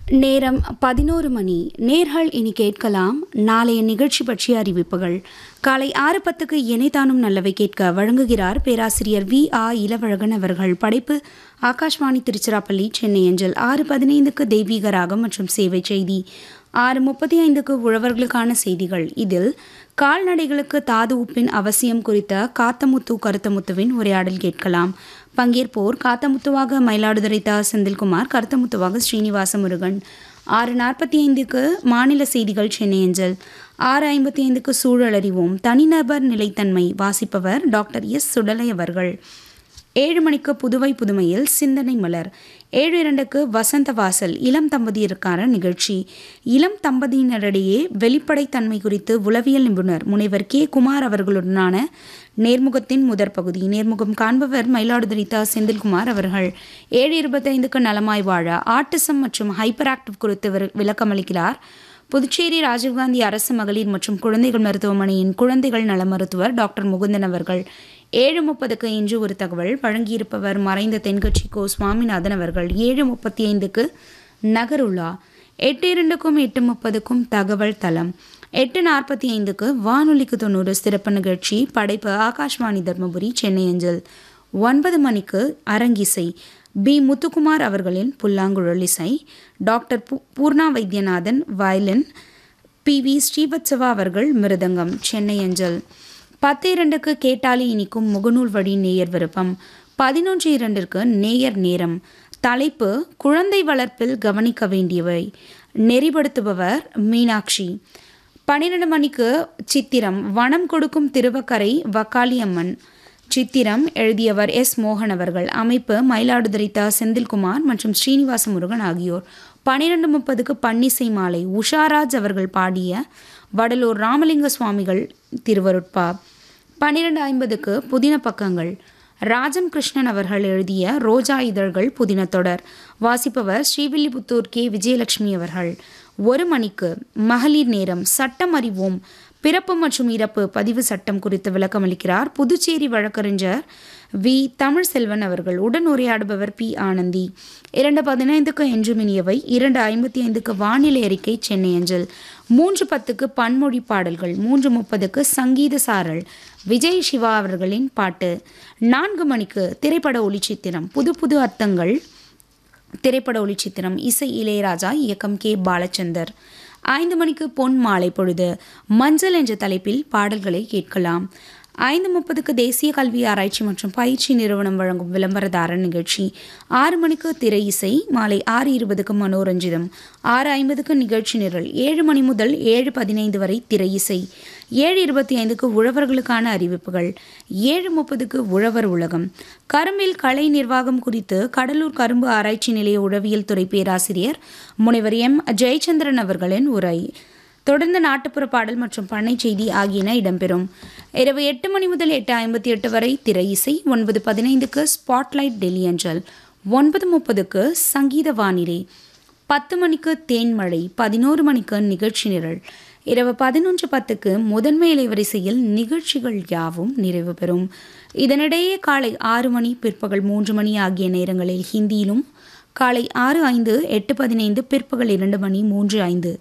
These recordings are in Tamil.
நேரம் பதினோரு மணி நேர்கள் இனி கேட்கலாம் நாளைய நிகழ்ச்சி பற்றிய அறிவிப்புகள் காலை ஆறு பத்துக்கு இணைத்தானும் நல்லவை கேட்க வழங்குகிறார் பேராசிரியர் வி ஆ இளவழகன் அவர்கள் படைப்பு ஆகாஷ்வாணி திருச்சிராப்பள்ளி சென்னை அஞ்சல் ஆறு பதினைந்துக்கு தெய்வீக ராகம் மற்றும் சேவை செய்தி ஆறு முப்பத்தி ஐந்துக்கு உழவர்களுக்கான செய்திகள் இதில் கால்நடைகளுக்கு தாது உப்பின் அவசியம் குறித்த காத்தமுத்து கருத்தமுத்துவின் உரையாடல் கேட்கலாம் பங்கேற்போர் காத்தமுத்துவாக மயிலாடுதுறை தா செந்தில்குமார் கருத்தமுத்துவாக ஸ்ரீனிவாச முருகன் ஆறு நாற்பத்தி ஐந்துக்கு மாநில செய்திகள் சென்னை அஞ்சல் ஆறு ஐம்பத்தி ஐந்துக்கு சூழல் அறிவோம் தனிநபர் நிலைத்தன்மை வாசிப்பவர் டாக்டர் எஸ் சுடலை அவர்கள் ஏழு மணிக்கு புதுவை புதுமையில் சிந்தனை மலர் ஏழு இரண்டுக்கு வசந்த வாசல் இளம் தம்பதியருக்கான நிகழ்ச்சி இளம் தம்பதியினரிடையே வெளிப்படைத்தன்மை குறித்து உளவியல் நிபுணர் முனைவர் கே குமார் அவர்களுடனான நேர்முகத்தின் முதற் பகுதி நேர்முகம் காண்பவர் மயிலாடுதுறை தா செந்தில்குமார் அவர்கள் ஏழு இருபத்தைந்துக்கு நலமாய் வாழ ஆட்டிசம் மற்றும் ஹைப்பர் ஆக்டிவ் குறித்து விளக்கமளிக்கிறார் புதுச்சேரி ராஜீவ்காந்தி அரசு மகளிர் மற்றும் குழந்தைகள் மருத்துவமனையின் குழந்தைகள் நல மருத்துவர் டாக்டர் முகுந்தன் அவர்கள் ஏழு முப்பதுக்கு இன்று ஒரு தகவல் வழங்கியிருப்பவர் மறைந்த தென்கட்சி கோ சுவாமிநாதன் அவர்கள் ஏழு முப்பத்தி ஐந்துக்கு நகருலா எட்டு இரண்டுக்கும் எட்டு முப்பதுக்கும் தகவல் தளம் எட்டு நாற்பத்தி ஐந்துக்கு வானொலிக்கு தொண்ணூறு சிறப்பு நிகழ்ச்சி படைப்பு ஆகாஷ்வாணி தர்மபுரி சென்னை அஞ்சல் ஒன்பது மணிக்கு அரங்கிசை பி முத்துக்குமார் அவர்களின் புல்லாங்குழல் இசை doctor Poo Poorna Vaidyanathan violin P V Srivatsava அவர்கள் மிருதங்கம் சென்னை அஞ்சல் பத்து இரண்டுக்கு கேட்டாலி இனிக்கும் முகநூல் வழி நேயர் விருப்பம் பதினொன்று இரண்டிற்கு நேயர் நேரம் தலைப்பு குழந்தை வளர்ப்பில் கவனிக்க வேண்டியவை நெறிப்படுத்துபவர் மீனாட்சி பன்னிரண்டு மணிக்கு சித்திரம் வனம் கொடுக்கும் திருவக்கரை வக்காளியம்மன் சித்திரம் எழுதியவர் எஸ் மோகன் அவர்கள் அமைப்பு மயிலாடுதுறை த செந்தில்குமார் மற்றும் ஸ்ரீனிவாச முருகன் ஆகியோர் பன்னிரெண்டு முப்பதுக்கு பன்னிசை மாலை உஷாராஜ் அவர்கள் பாடிய வடலூர் ராமலிங்க சுவாமிகள் திருவருட்பா பன்னிரெண்டு ஐம்பதுக்கு புதின பக்கங்கள் ராஜம் கிருஷ்ணன் அவர்கள் எழுதிய ரோஜா இதழ்கள் புதின தொடர் வாசிப்பவர் ஸ்ரீவில்லிபுத்தூர் கே விஜயலட்சுமி அவர்கள் ஒரு மணிக்கு மகளிர் நேரம் சட்டம் அறிவோம் பிறப்பு மற்றும் இறப்பு பதிவு சட்டம் குறித்து விளக்கமளிக்கிறார் புதுச்சேரி வழக்கறிஞர் வி தமிழ் செல்வன் அவர்கள் உடன் உரையாடுபவர் பி ஆனந்தி இரண்டு பதினைந்துக்கு என்றும் இனியவை இரண்டு ஐம்பத்தி ஐந்துக்கு வானிலை அறிக்கை சென்னை அஞ்சல் மூன்று பத்துக்கு பன்மொழி பாடல்கள் மூன்று முப்பதுக்கு சங்கீத சாரல் விஜய் சிவா அவர்களின் பாட்டு நான்கு மணிக்கு திரைப்பட ஒளிச்சித்திரம் புது புது அர்த்தங்கள் திரைப்பட ஒளிச்சித்திரம் இசை இளையராஜா இயக்கம் கே பாலச்சந்தர் ஐந்து மணிக்கு பொன் மாலை பொழுது மஞ்சள் என்ற தலைப்பில் பாடல்களை கேட்கலாம் ஐந்து முப்பதுக்கு தேசிய கல்வி ஆராய்ச்சி மற்றும் பயிற்சி நிறுவனம் வழங்கும் விளம்பரதார நிகழ்ச்சி ஆறு மணிக்கு திரை இசை மாலை ஆறு இருபதுக்கு மனோரஞ்சிதம் ஆறு ஐம்பதுக்கு நிகழ்ச்சி நிரல் ஏழு மணி முதல் ஏழு பதினைந்து வரை திரை இசை ஏழு இருபத்தி ஐந்துக்கு உழவர்களுக்கான அறிவிப்புகள் ஏழு முப்பதுக்கு உழவர் உலகம் கரும்பில் கலை நிர்வாகம் குறித்து கடலூர் கரும்பு ஆராய்ச்சி நிலைய உழவியல் துறை பேராசிரியர் முனைவர் எம் ஜெயச்சந்திரன் அவர்களின் உரை தொடர்ந்து நாட்டுப்புற பாடல் மற்றும் பண்ணை செய்தி ஆகியன இடம்பெறும் இரவு எட்டு மணி முதல் எட்டு ஐம்பத்தி எட்டு வரை திரை இசை ஒன்பது பதினைந்துக்கு ஸ்பாட்லைட் டெல்லி அஞ்சல் ஒன்பது முப்பதுக்கு சங்கீத வானிலை பத்து மணிக்கு தேன்மழை பதினோரு மணிக்கு நிகழ்ச்சி நிரல் இரவு பதினொன்று பத்துக்கு முதன்மை இலைவரிசையில் நிகழ்ச்சிகள் யாவும் நிறைவு பெறும் இதனிடையே காலை ஆறு மணி பிற்பகல் மூன்று மணி ஆகிய நேரங்களில் ஹிந்தியிலும் காலை ஆறு ஐந்து எட்டு பதினைந்து பிற்பகல் இரண்டு மணி மூன்று ஐந்து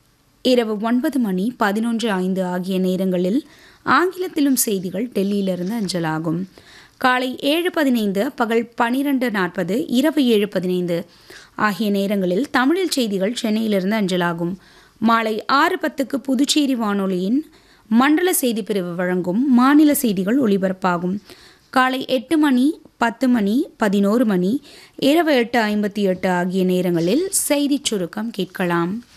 இரவு ஒன்பது மணி பதினொன்று ஐந்து ஆகிய நேரங்களில் ஆங்கிலத்திலும் செய்திகள் டெல்லியிலிருந்து அஞ்சலாகும் காலை ஏழு பதினைந்து பகல் பனிரெண்டு நாற்பது இரவு ஏழு பதினைந்து ஆகிய நேரங்களில் தமிழில் செய்திகள் சென்னையிலிருந்து அஞ்சலாகும் மாலை ஆறு பத்துக்கு புதுச்சேரி வானொலியின் மண்டல செய்தி பிரிவு வழங்கும் மாநில செய்திகள் ஒலிபரப்பாகும் காலை எட்டு மணி பத்து மணி பதினோரு மணி இரவு எட்டு ஐம்பத்தி எட்டு ஆகிய நேரங்களில் செய்திச் சுருக்கம் கேட்கலாம்